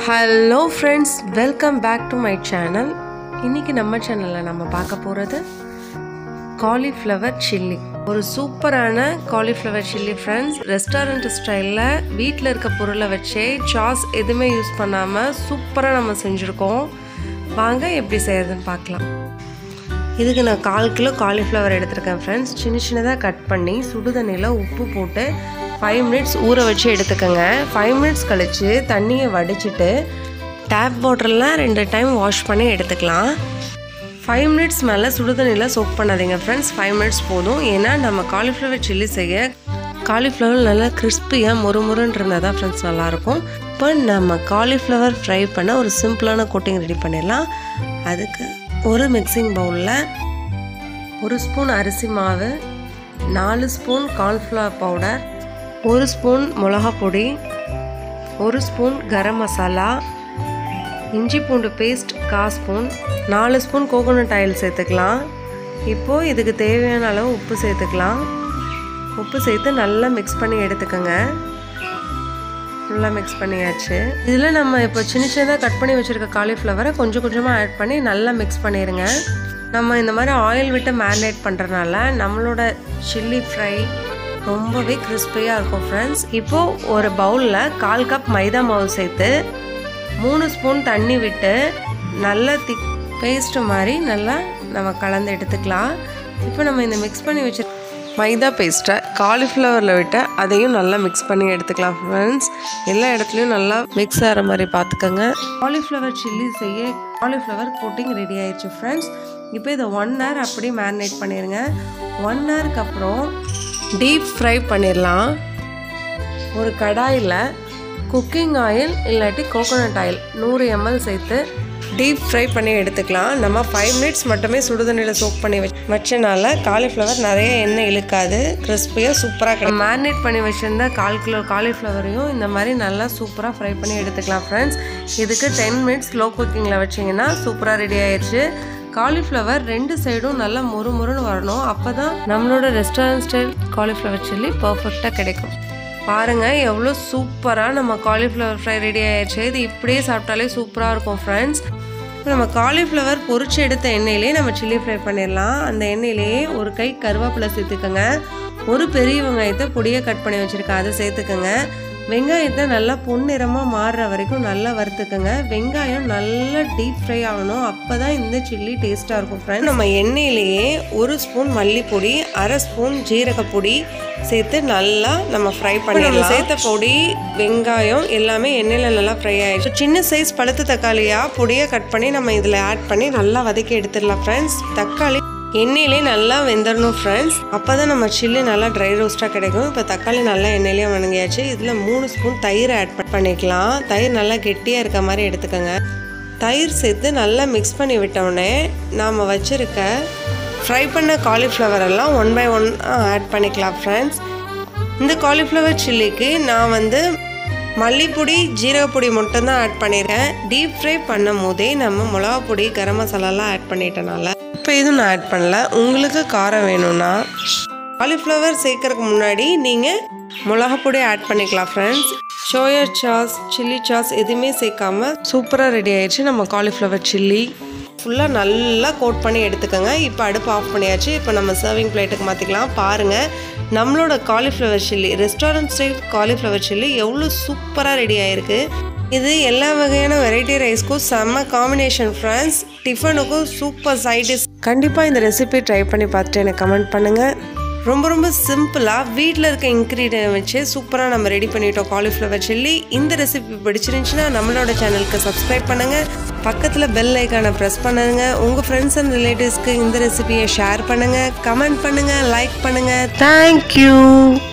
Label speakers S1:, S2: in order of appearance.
S1: hello friends welcome back to my channel இன்னைக்கு நம்ம சேனலில் நம்ம பார்க்க போகிறது காலிஃப்ளவர் சில்லி ஒரு சூப்பரான காலிஃப்ளவர் சில்லி ஃப்ரெண்ட்ஸ் ரெஸ்டாரண்ட் ஸ்டைலில் வீட்டில் இருக்க பொருளை வச்சே சாஸ் எதுவுமே யூஸ் பண்ணாமல் சூப்பராக நம்ம செஞ்சுருக்கோம் வாங்க எப்படி செய்யறதுன்னு பார்க்கலாம் இதுக்கு நான் கால் கிலோ காலிஃப்ளவர் எடுத்திருக்கேன் ஃப்ரெண்ட்ஸ் சின்ன சின்னதாக கட் பண்ணி சுடு தண்ணியில் உப்பு போட்டு ஃபைவ் மினிட்ஸ் ஊற வச்சு எடுத்துக்கோங்க ஃபைவ் மினிட்ஸ் கழித்து தண்ணியை வடிச்சிட்டு டேப் வாட்டர்லாம் ரெண்டு டைம் வாஷ் பண்ணி எடுத்துக்கலாம் ஃபைவ் மினிட்ஸ் மேலே சுடு தண்ணியில் சோக் பண்ணாதீங்க ஃப்ரெண்ட்ஸ் ஃபைவ் மினிட்ஸ் போதும் ஏன்னா நம்ம காலிஃப்ளவர் சில்லி செய்ய காலிஃப்ளவர் நல்லா கிறிஸ்பியாக மொறுமொறுன்னு இருந்தால் தான் ஃப்ரெண்ட்ஸ் நல்லாயிருக்கும் இப்போ நம்ம காலிஃப்ளவர் ஃப்ரை பண்ண ஒரு சிம்பிளான கோட்டிங் ரெடி பண்ணிடலாம் அதுக்கு ஒரு மிக்சிங் பவுலில் ஒரு ஸ்பூன் அரிசி மாவு நாலு ஸ்பூன் கார்ன்ஃப்ளவர் பவுடர் ஒரு ஸ்பூன் மிளகா பொடி ஒரு ஸ்பூன் கரம் மசாலா இஞ்சி பூண்டு பேஸ்ட் கா ஸ்பூன் நாலு ஸ்பூன் கோகோனட் ஆயில் சேர்த்துக்கலாம் இப்போது இதுக்கு தேவையான அளவு உப்பு சேர்த்துக்கலாம் உப்பு சேர்த்து நல்லா மிக்ஸ் பண்ணி எடுத்துக்கோங்க ஃபுல்லாக மிக்ஸ் பண்ணியாச்சு இதில் நம்ம இப்போ சின்ன சின்னதாக கட் பண்ணி வச்சுருக்க காலிஃப்ளவரை கொஞ்சம் கொஞ்சமாக ஆட் பண்ணி நல்லா மிக்ஸ் பண்ணிடுங்க நம்ம இந்த மாதிரி ஆயில் விட்டு மேரினேட் பண்ணுறதுனால நம்மளோட சில்லி ஃப்ரை ரொம்பவே கிறிஸ்பியாக இருக்கும் ஃப்ரெண்ட்ஸ் இப்போது ஒரு பவுலில் கால் கப் மைதா மாவு சேர்த்து மூணு ஸ்பூன் தண்ணி விட்டு நல்லா திக் பேஸ்ட்டு மாதிரி நல்லா நம்ம கலந்து எடுத்துக்கலாம் இப்போ நம்ம இந்த மிக்ஸ் பண்ணி வச்சு மைதா பேஸ்ட்டை காலிஃப்ளவரில் விட்டு அதையும் நல்லா மிக்ஸ் பண்ணி எடுத்துக்கலாம் ஃப்ரெண்ட்ஸ் எல்லா இடத்துலையும் நல்லா மிக்ஸ் ஆகிற மாதிரி பார்த்துக்கோங்க காலிஃப்ளவர் சில்லி செய்ய காலிஃப்ளவர் கோட்டிங் ரெடி ஆயிடுச்சு ஃப்ரெண்ட்ஸ் இப்போ இதை ஒன் ஹவர் அப்படியே மேரினேட் பண்ணிடுங்க ஒன் ஹவருக்கு அப்புறம் டீப் ஃப்ரை பண்ணிடலாம் ஒரு கடாயில் குக்கிங் ஆயில் இல்லாட்டி கோகோனட் ஆயில் நூறு எம்எல் சேர்த்து டீப் ஃப்ரை பண்ணி எடுத்துக்கலாம் நம்ம ஃபைவ் மினிட்ஸ் மட்டுமே சுடுதண்ணியில் சோக் பண்ணி வச் வச்சனால காலிஃப்ளவர் நிறைய எண்ணெய் இழுக்காது கிறிஸ்பியாக சூப்பராக கிடைக்கும் மேரினேட் பண்ணி வச்சுருந்த கால் கிலோ காலிஃப்ளவரையும் இந்த மாதிரி நல்லா சூப்பராக ஃப்ரை பண்ணி எடுத்துக்கலாம் ஃப்ரெண்ட்ஸ் இதுக்கு டென் மினிட்ஸ் லோ குக்கிங்கில் வச்சிங்கன்னா சூப்பராக ரெடி ஆயிடுச்சு காலிஃப்ளவர் ரெண்டு சைடும் நல்லா மொறு மொறுன்னு வரணும் அப்போ தான் நம்மளோட ரெஸ்டாரண்ட் ஸ்டைல் காலிஃப்ளவர் சில்லி பர்ஃபெக்டாக கிடைக்கும் பாருங்கள் எவ்வளோ சூப்பராக நம்ம காலிஃப்ளவர் ஃப்ரை ரெடி ஆயிடுச்சு இது இப்படியே சாப்பிட்டாலே சூப்பராக இருக்கும் ஃப்ரெண்ட்ஸ் இப்போ நம்ம காலிஃப்ளவர் பொரிச்சு எடுத்த எண்ணெயிலே நம்ம சில்லி ஃப்ரை பண்ணிடலாம் அந்த எண்ணெயிலேயே ஒரு கை கருவேப்பிலை சேர்த்துக்கோங்க ஒரு பெரிய வெங்காயத்தை பொடியாக கட் பண்ணி வச்சுருக்கேன் அதை சேர்த்துக்கோங்க வெங்காயத்தை நல்லா பொன்னிறமாக மாறுற வரைக்கும் நல்லா வறுத்துக்கோங்க வெங்காயம் நல்லா டீப் ஃப்ரை ஆகணும் அப்போ தான் இந்த சில்லி டேஸ்ட்டாக இருக்கும் ஃப்ரெண்ட் நம்ம எண்ணெயிலேயே ஒரு ஸ்பூன் மல்லிப்பொடி அரை ஸ்பூன் ஜீரகப்பொடி சேர்த்து நல்லா நம்ம ஃப்ரை பண்ணிடலாம் சேர்த்த பொடி வெங்காயம் எல்லாமே எண்ணெயில் நல்லா ஃப்ரை ஆயிடுச்சு சின்ன சைஸ் பழுத்த தக்காளியாக பொடியாக கட் பண்ணி நம்ம இதில் ஆட் பண்ணி நல்லா வதக்கி எடுத்துடலாம் ஃப்ரெண்ட்ஸ் தக்காளி எண்ணெயிலே நல்லா வெந்துடணும் ஃப்ரெண்ட்ஸ் அப்போ தான் நம்ம சில்லி நல்லா ட்ரை ரோஸ்ட்டாக கிடைக்கும் இப்போ தக்காளி நல்லா எண்ணெயிலே வணங்கியாச்சு இதில் மூணு ஸ்பூன் தயிர் ஆட் பண்ணிக்கலாம் தயிர் நல்லா கெட்டியாக இருக்க மாதிரி எடுத்துக்கோங்க தயிர் சேர்த்து நல்லா மிக்ஸ் பண்ணி விட்டோடனே நாம் வச்சுருக்க ஃப்ரை பண்ண காலிஃப்ளவர் எல்லாம் ஒன் பை ஒன் ஆட் பண்ணிக்கலாம் ஃப்ரெண்ட்ஸ் இந்த காலிஃப்ளவர் சில்லிக்கு நான் வந்து மல்லிப்பொடி ஜீரகப்பொடி மட்டும்தான் ஆட் பண்ணியிருக்கேன் டீப் ஃப்ரை பண்ணும் போதே நம்ம மிளகா பொடி கரம் மசாலாலாம் ஆட் பண்ணிட்டனால இப்போ எதுவும் நான் ஆட் பண்ணல உங்களுக்கு காரம் வேணும்னா காலிஃப்ளவர் சேர்க்கறதுக்கு முன்னாடி நீங்கள் மிளகா பொடி ஆட் பண்ணிக்கலாம் friends soya sauce chilli sauce எதுவுமே சேர்க்காம சூப்பராக ரெடி ஆயிடுச்சு நம்ம காலிஃப்ளவர் சில்லி ஃபுல்லாக நல்லா கோட் பண்ணி எடுத்துக்கோங்க இப்போ அடுப்பு ஆஃப் பண்ணியாச்சு இப்போ நம்ம சர்விங் பிளேட்டுக்கு மாற்றிக்கலாம் பாருங்கள் நம்மளோட cauliflower chilli restaurant style cauliflower chilli எவ்வளோ சூப்பராக ரெடி ஆயிருக்கு இது எல்லா வகையான வெரைட்டி ரைஸ்க்கும் செம்ம காம்பினேஷன் ஃப்ரெண்ட்ஸ் டிஃபனுக்கும் சூப்பர் சைடிஷ் கண்டிப்பாக இந்த ரெசிபி ட்ரை பண்ணி பார்த்துட்டு எனக்கு கமெண்ட் பண்ணுங்கள் ரொம்ப ரொம்ப சிம்பிளாக வீட்டில் இருக்க இன்க்ரீடியன் வச்சு சூப்பராக நம்ம ரெடி பண்ணிட்டோம் காலிஃப்ளவர் சில்லி இந்த ரெசிபி பிடிச்சிருந்துச்சுன்னா நம்மளோட சேனலுக்கு சப்ஸ்கிரைப் பண்ணுங்கள் பக்கத்தில் பெல் ஐக்கானை ப்ரெஸ் பண்ணுங்க உங்கள் ஃப்ரெண்ட்ஸ் அண்ட் ரிலேட்டிவ்ஸ்க்கு இந்த ரெசிபியை ஷேர் பண்ணுங்கள் கமெண்ட் பண்ணுங்கள் லைக் பண்ணுங்கள் தேங்க்யூ